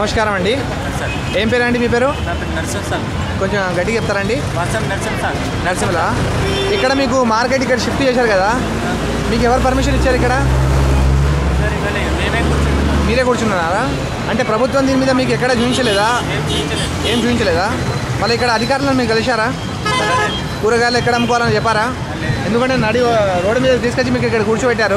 నమస్కారం అండి సార్ ఏం పేరండి మీ పేరు నా పేరు నరసింహ సార్ కొంచెం గట్టిగా చెప్తారండి వర్షం నరసింహ సార్ నరసింహల ఇక్కడ మీకు మార్కెట్ ఇక్కడ షిఫ్ట్ చేశారు కదా మీకు ఎవరు పర్మిషన్ ఇచ్చారు ఇక్కడ సార్ ఇవాళ మేమే కూర్చుంటున్నాం మీరే కూర్చున్నారా అంటే ప్రభుత్వం దీని మీద మీకు ఎక్కడ చూపించలేదా ఏం చేయించలేదు ఏం చూపించలేదా మళ్ళీ ఇక్కడ అధికారులను మీకు కలిశారా కూరగాయలు ఎక్కడ అమ్ముకోవాలని చెప్పారా ఎందుకంటే నడి రోడ్డు మీద తీసుకొచ్చి మీకు ఇక్కడ కూర్చోబెట్టారు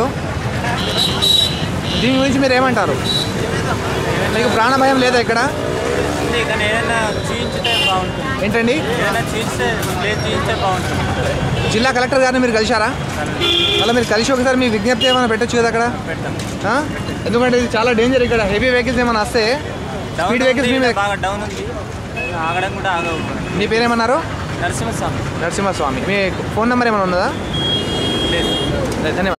దీని గురించి మీరు ఏమంటారు మీకు ప్రాణ భయం లేదా ఇక్కడ అంటే ఇక్కడ ఏదైనా చూయించితే బాగుంటుంది ఏంటండి ఏదైనా చూయిస్తే లేదు చూయిస్తే బాగుంటుంది జిల్లా కలెక్టర్ గారిని మీరు కలిశారా మళ్ళీ మీరు కలిసి ఒకసారి మీ విజ్ఞప్తి ఏమైనా పెట్టొచ్చు కదా అక్కడ పెడతాం ఆ? ఎందుకంటే ఇది చాలా డేంజర్ ఇక్కడ హెవీ వెహికల్స్ ఏమైనా వస్తే డౌన్ స్పీడ్ వెహికల్స్ మీ ఉంది, మీద బాగా డౌన్ ఉంది ఆగడం కూడా ఆగవు మీ పేరేమన్నారు నరసింహస్వామి నరసింహస్వామి మీ ఫోన్ నెంబర్ ఏమైనా ఉన్నదా లేదు ధన్యవాదాలు